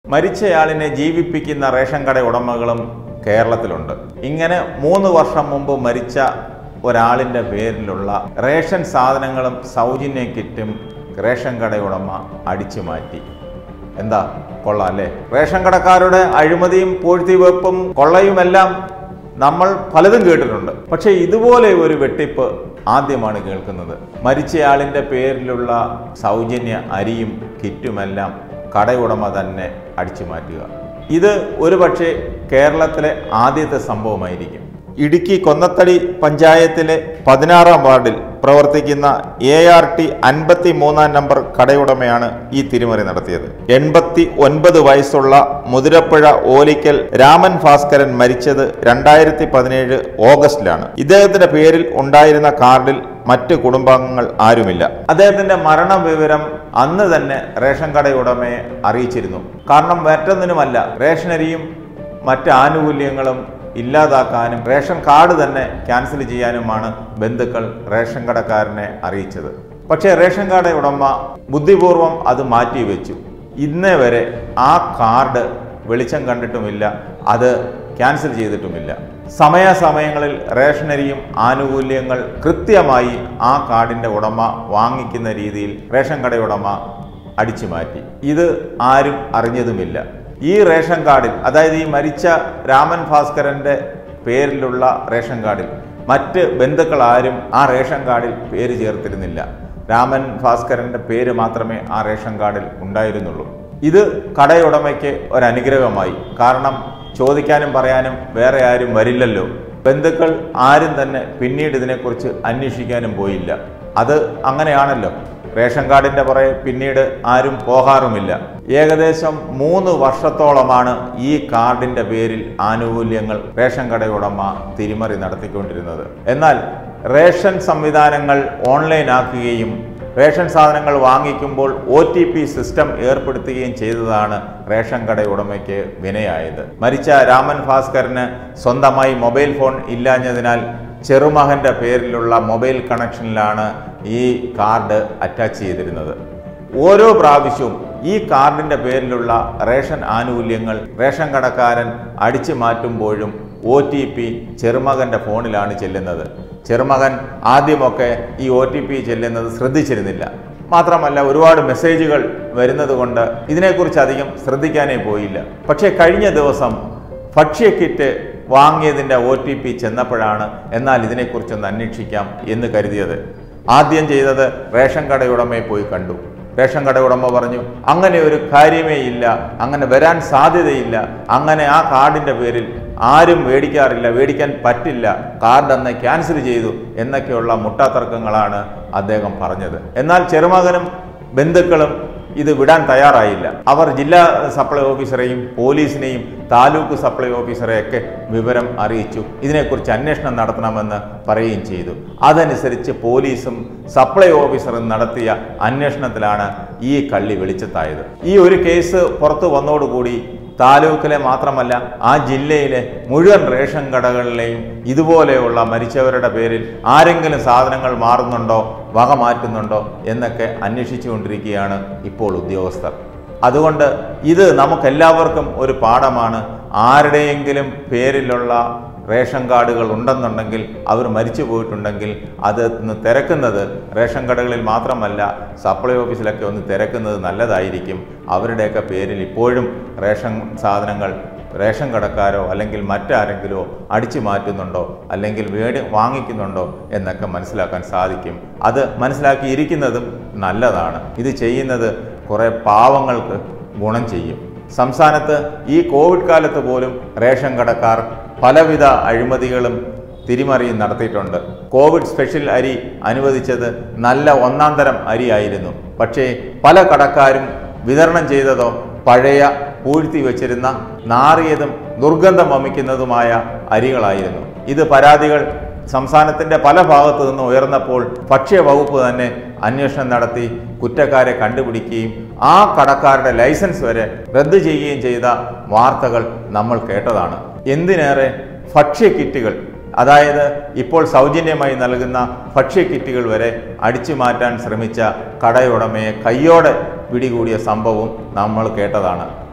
മരിച്ചയാളിനെ ജീവിപ്പിക്കുന്ന ration കട ഉടമകളും കേരളത്തിലുണ്ട് ഇങ്ങനെ മൂന്ന് വർഷം മുമ്പ് മരിച്ച ഒരാളിൻ്റെ പേരിലുള്ള റേഷൻ സാധനങ്ങളും സൗജന്യ കിറ്റും റേഷൻ കട ഉടമ അടിച്ചു മാറ്റി എന്താ കൊള്ളാം അല്ലേ റേഷൻ കടക്കാരുടെ അഴിമതിയും പൂഴ്ത്തിവെപ്പും കൊള്ളയുമെല്ലാം നമ്മൾ പലതും കേട്ടിട്ടുണ്ട് പക്ഷേ ഇതുപോലെ ഒരു വെട്ടിപ്പ് ആദ്യമാണ് കേൾക്കുന്നത് മരിച്ചയാളിൻ്റെ പേരിലുള്ള സൗജന്യ അരിയും കിറ്റുമെല്ലാം കടയുടമ തന്നെ അടിച്ചു മാറ്റുക ഇത് ഒരുപക്ഷെ കേരളത്തിലെ ആദ്യത്തെ സംഭവമായിരിക്കും ഇടുക്കി കൊന്നത്തടി പഞ്ചായത്തിലെ പതിനാറാം വാർഡിൽ പ്രവർത്തിക്കുന്ന എ ആർ ടി അൻപത്തി മൂന്നാം നമ്പർ കടയുടമയാണ് ഈ തിരിമറി നടത്തിയത് എൺപത്തി ഒൻപത് വയസ്സുള്ള മുതിരപ്പുഴ ഓലിക്കൽ രാമൻ ഭാസ്കരൻ മരിച്ചത് രണ്ടായിരത്തി പതിനേഴ് ഓഗസ്റ്റിലാണ് ഇദ്ദേഹത്തിന്റെ പേരിൽ ഉണ്ടായിരുന്ന കാർഡിൽ മറ്റ് കുടുംബാംഗങ്ങൾ ആരുമില്ല അദ്ദേഹത്തിന്റെ മരണവിവരം അന്ന് തന്നെ റേഷൻ കടയുടമയെ അറിയിച്ചിരുന്നു കാരണം മറ്റൊന്നിനുമല്ല റേഷനരിയും മറ്റ് ആനുകൂല്യങ്ങളും ഇല്ലാതാക്കാനും റേഷൻ കാർഡ് തന്നെ ക്യാൻസൽ ചെയ്യാനുമാണ് ബന്ധുക്കൾ റേഷൻ കടക്കാരനെ അറിയിച്ചത് പക്ഷേ റേഷൻ കട ഉടമ ബുദ്ധിപൂർവം അത് മാറ്റിവെച്ചു ഇന്നേ വരെ ആ കാർഡ് വെളിച്ചം കണ്ടിട്ടുമില്ല അത് ക്യാൻസൽ ചെയ്തിട്ടുമില്ല സമയാസമയങ്ങളിൽ റേഷനരിയും ആനുകൂല്യങ്ങൾ കൃത്യമായി ആ കാർഡിന്റെ ഉടമ വാങ്ങിക്കുന്ന രീതിയിൽ റേഷൻ കട ഉടമ അടിച്ചു മാറ്റി ഇത് ആരും അറിഞ്ഞതുമില്ല ഈ റേഷൻ കാർഡിൽ അതായത് ഈ മരിച്ച രാമൻ ഭാസ്കരന്റെ പേരിലുള്ള റേഷൻ കാർഡിൽ മറ്റ് ബന്ധുക്കൾ ആരും ആ റേഷൻ കാർഡിൽ പേര് ചേർത്തിരുന്നില്ല രാമൻ ഭാസ്കരന്റെ പേര് മാത്രമേ ആ റേഷൻ കാർഡിൽ ഉണ്ടായിരുന്നുള്ളൂ ഇത് കടയുടമയ്ക്ക് ഒരനുഗ്രഹമായി കാരണം ചോദിക്കാനും പറയാനും വേറെ ആരും വരില്ലല്ലോ ബന്ധുക്കൾ ആരും തന്നെ പിന്നീട് ഇതിനെക്കുറിച്ച് അന്വേഷിക്കാനും പോയില്ല അത് അങ്ങനെയാണല്ലോ റേഷൻ കാർഡിന്റെ പുറകെ പിന്നീട് ആരും പോകാറുമില്ല ഏകദേശം മൂന്ന് വർഷത്തോളമാണ് ഈ കാർഡിന്റെ പേരിൽ ആനുകൂല്യങ്ങൾ റേഷൻ കടയുടമ തിരിമറി നടത്തിക്കൊണ്ടിരുന്നത് എന്നാൽ റേഷൻ സംവിധാനങ്ങൾ ഓൺലൈൻ ആക്കുകയും റേഷൻ സാധനങ്ങൾ വാങ്ങിക്കുമ്പോൾ ഒ ടി പി സിസ്റ്റം ഏർപ്പെടുത്തുകയും ചെയ്തതാണ് റേഷൻ കട ഉടമയ്ക്ക് വിനയായത് മരിച്ച രാമൻ ഭാസ്കറിന് സ്വന്തമായി മൊബൈൽ ഫോൺ ഇല്ലാഞ്ഞതിനാൽ ചെറുമകന്റെ പേരിലുള്ള മൊബൈൽ കണക്ഷനിലാണ് ഈ കാർഡ് അറ്റാച്ച് ചെയ്തിരുന്നത് ഓരോ പ്രാവശ്യവും ഈ കാർഡിന്റെ പേരിലുള്ള റേഷൻ ആനുകൂല്യങ്ങൾ റേഷൻ കടക്കാരൻ അടിച്ചു മാറ്റുമ്പോഴും ഒ ടി പി ചെറുമകന്റെ ഫോണിലാണ് ചെല്ലുന്നത് ചെറുമകൻ ആദ്യമൊക്കെ ഈ ഒ ടി പി ചെല്ലുന്നത് ശ്രദ്ധിച്ചിരുന്നില്ല മാത്രമല്ല ഒരുപാട് മെസ്സേജുകൾ വരുന്നത് കൊണ്ട് ഇതിനെക്കുറിച്ച് അധികം ശ്രദ്ധിക്കാനേ പോയില്ല പക്ഷേ കഴിഞ്ഞ ദിവസം ഭക്ഷ്യ കിറ്റ് വാങ്ങിയതിൻ്റെ ഒ ടി പി ചെന്നപ്പോഴാണ് എന്നാൽ ഇതിനെക്കുറിച്ചൊന്ന് അന്വേഷിക്കാം എന്ന് കരുതിയത് ആദ്യം ചെയ്തത് റേഷൻ കടയുടമയെ പോയി കണ്ടു റേഷൻ കട ഉടമ പറഞ്ഞു അങ്ങനെ ഒരു കാര്യമേ ഇല്ല അങ്ങനെ വരാൻ സാധ്യതയില്ല അങ്ങനെ ആ കാർഡിന്റെ പേരിൽ ആരും മേടിക്കാറില്ല മേടിക്കാൻ പറ്റില്ല കാർഡ് അന്ന് ക്യാൻസൽ ചെയ്തു എന്നൊക്കെയുള്ള മുട്ടാതർക്കങ്ങളാണ് അദ്ദേഹം പറഞ്ഞത് എന്നാൽ ചെറുമകനും ബന്ധുക്കളും ഇത് വിടാൻ തയ്യാറായില്ല അവർ ജില്ലാ സപ്ലൈ ഓഫീസറെയും പോലീസിനെയും താലൂക്ക് സപ്ലൈ ഓഫീസറെയൊക്കെ വിവരം അറിയിച്ചു ഇതിനെക്കുറിച്ച് അന്വേഷണം നടത്തണമെന്ന് പറയുകയും ചെയ്തു അതനുസരിച്ച് പോലീസും സപ്ലൈ ഓഫീസറും നടത്തിയ അന്വേഷണത്തിലാണ് ഈ കള്ളി വെളിച്ചത്തായത് ഈ ഒരു കേസ് പുറത്തു വന്നതോടുകൂടി താലൂക്കിലെ മാത്രമല്ല ആ ജില്ലയിലെ മുഴുവൻ റേഷൻ കടകളിലെയും ഇതുപോലെയുള്ള മരിച്ചവരുടെ പേരിൽ ആരെങ്കിലും സാധനങ്ങൾ മാറുന്നുണ്ടോ വക മാറ്റുന്നുണ്ടോ എന്നൊക്കെ അന്വേഷിച്ചുകൊണ്ടിരിക്കുകയാണ് ഇപ്പോൾ ഉദ്യോഗസ്ഥർ അതുകൊണ്ട് ഇത് നമുക്കെല്ലാവർക്കും ഒരു പാഠമാണ് ആരുടെയെങ്കിലും പേരിലുള്ള റേഷൻ കാർഡുകൾ ഉണ്ടെന്നുണ്ടെങ്കിൽ അവർ മരിച്ചു പോയിട്ടുണ്ടെങ്കിൽ അത് ഒന്ന് തിരക്കുന്നത് റേഷൻ കടകളിൽ മാത്രമല്ല സപ്ലൈ ഓഫീസിലൊക്കെ ഒന്ന് തിരക്കുന്നത് നല്ലതായിരിക്കും അവരുടെയൊക്കെ പേരിൽ ഇപ്പോഴും റേഷൻ സാധനങ്ങൾ റേഷൻ കടക്കാരോ അല്ലെങ്കിൽ മറ്റാരെങ്കിലോ അടിച്ചു മാറ്റുന്നുണ്ടോ അല്ലെങ്കിൽ വേടി വാങ്ങിക്കുന്നുണ്ടോ എന്നൊക്കെ മനസ്സിലാക്കാൻ സാധിക്കും അത് മനസ്സിലാക്കിയിരിക്കുന്നതും നല്ലതാണ് ഇത് ചെയ്യുന്നത് കുറേ പാവങ്ങൾക്ക് ഗുണം ചെയ്യും സംസ്ഥാനത്ത് ഈ കോവിഡ് കാലത്ത് പോലും റേഷൻ കടക്കാർ പലവിധ അഴിമതികളും തിരിമറിയും നടത്തിയിട്ടുണ്ട് കോവിഡ് സ്പെഷ്യൽ അരി അനുവദിച്ചത് നല്ല ഒന്നാം തരം അരിയായിരുന്നു പക്ഷേ പല കടക്കാരും വിതരണം ചെയ്തതോ പഴയ പൂഴ്ത്തി വെച്ചിരുന്ന നാറിയതും ദുർഗന്ധം വമിക്കുന്നതുമായ അരികളായിരുന്നു ഇത് പരാതികൾ സംസ്ഥാനത്തിന്റെ പല ഭാഗത്തു നിന്ന് ഉയർന്നപ്പോൾ ഭക്ഷ്യവകുപ്പ് തന്നെ അന്വേഷണം നടത്തി കുറ്റക്കാരെ കണ്ടുപിടിക്കുകയും ആ കടക്കാരുടെ ലൈസൻസ് വരെ റദ്ദു ചെയ്യുകയും ചെയ്ത വാർത്തകൾ നമ്മൾ കേട്ടതാണ് എന്തിനേറെ ഭക്ഷ്യ കിറ്റുകൾ അതായത് ഇപ്പോൾ സൗജന്യമായി നൽകുന്ന ഭക്ഷ്യ കിറ്റുകൾ വരെ അടിച്ചു മാറ്റാൻ ശ്രമിച്ച കടയുടമയെ കയ്യോടെ പിടികൂടിയ സംഭവം നമ്മൾ കേട്ടതാണ്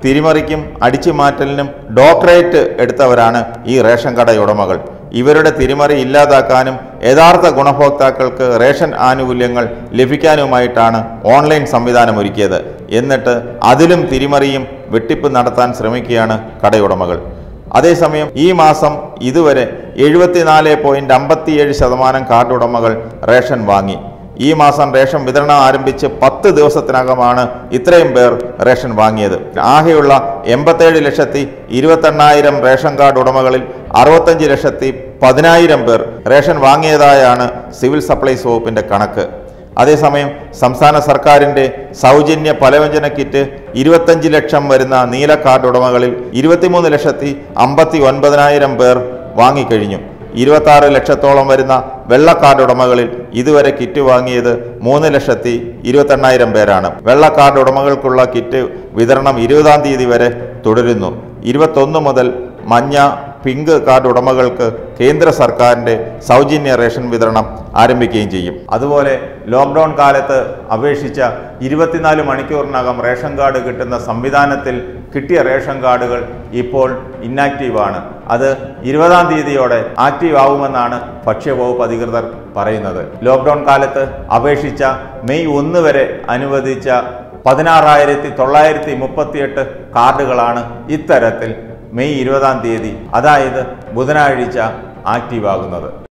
തിരിമറിക്കും അടിച്ചുമാറ്റലിനും ഡോക്ടറേറ്റ് എടുത്തവരാണ് ഈ റേഷൻ കട ഉടമകൾ ഇവരുടെ തിരിമറി ഇല്ലാതാക്കാനും യഥാർത്ഥ ഗുണഭോക്താക്കൾക്ക് റേഷൻ ആനുകൂല്യങ്ങൾ ലഭിക്കാനുമായിട്ടാണ് ഓൺലൈൻ സംവിധാനം ഒരുക്കിയത് എന്നിട്ട് അതിലും തിരിമറിയും വെട്ടിപ്പ് നടത്താൻ ശ്രമിക്കുകയാണ് കടയുടമകൾ അതേസമയം ഈ മാസം ഇതുവരെ എഴുപത്തിനാല് പോയിന്റ് അമ്പത്തിയേഴ് ശതമാനം കാർഡ് ഉടമകൾ റേഷൻ വാങ്ങി ഈ മാസം റേഷൻ വിതരണം ആരംഭിച്ച് പത്ത് ദിവസത്തിനകമാണ് ഇത്രയും പേർ റേഷൻ വാങ്ങിയത് ആകെയുള്ള എൺപത്തേഴ് ലക്ഷത്തി ഇരുപത്തെണ്ണായിരം റേഷൻ കാർഡ് ഉടമകളിൽ അറുപത്തഞ്ച് ലക്ഷത്തി പതിനായിരം പേർ റേഷൻ വാങ്ങിയതായാണ് സിവിൽ സപ്ലൈസ് വകുപ്പിന്റെ കണക്ക് അതേസമയം സംസ്ഥാന സർക്കാരിന്റെ സൗജന്യ പലവ്യഞ്ജന കിറ്റ് ഇരുപത്തഞ്ച് ലക്ഷം വരുന്ന നീല കാർഡ് ഉടമകളിൽ ഇരുപത്തിമൂന്ന് ലക്ഷത്തി അമ്പത്തി ഒൻപതിനായിരം പേർ വാങ്ങിക്കഴിഞ്ഞു ഇരുപത്തി ലക്ഷത്തോളം വരുന്ന വെള്ള കാർഡ് ഉടമകളിൽ ഇതുവരെ കിറ്റ് വാങ്ങിയത് മൂന്ന് ലക്ഷത്തി ഇരുപത്തെണ്ണായിരം പേരാണ് വെള്ള കാർഡ് ഉടമകൾക്കുള്ള കിറ്റ് വിതരണം ഇരുപതാം തീയതി വരെ തുടരുന്നു ഇരുപത്തൊന്ന് മുതൽ മഞ്ഞ പിങ്ക് കാർഡ് ഉടമകൾക്ക് കേന്ദ്ര സർക്കാരിന്റെ സൗജന്യ റേഷൻ വിതരണം ആരംഭിക്കുകയും ചെയ്യും അതുപോലെ ലോക്ക്ഡൗൺ കാലത്ത് അപേക്ഷിച്ച ഇരുപത്തിനാല് മണിക്കൂറിനകം റേഷൻ കാർഡ് കിട്ടുന്ന സംവിധാനത്തിൽ കിട്ടിയ റേഷൻ കാർഡുകൾ ഇപ്പോൾ ഇന്നാക്റ്റീവാണ് അത് ഇരുപതാം തീയതിയോടെ ആക്റ്റീവ് ആവുമെന്നാണ് ഭക്ഷ്യവകുപ്പ് അധികൃതർ പറയുന്നത് ലോക്ക്ഡൗൺ കാലത്ത് അപേക്ഷിച്ച മെയ് ഒന്ന് വരെ അനുവദിച്ച പതിനാറായിരത്തി തൊള്ളായിരത്തി മുപ്പത്തിയെട്ട് കാർഡുകളാണ് ഇത്തരത്തിൽ മെയ് ഇരുപതാം തീയതി അതായത് ബുധനാഴ്ച ആക്റ്റീവ് ആകുന്നത്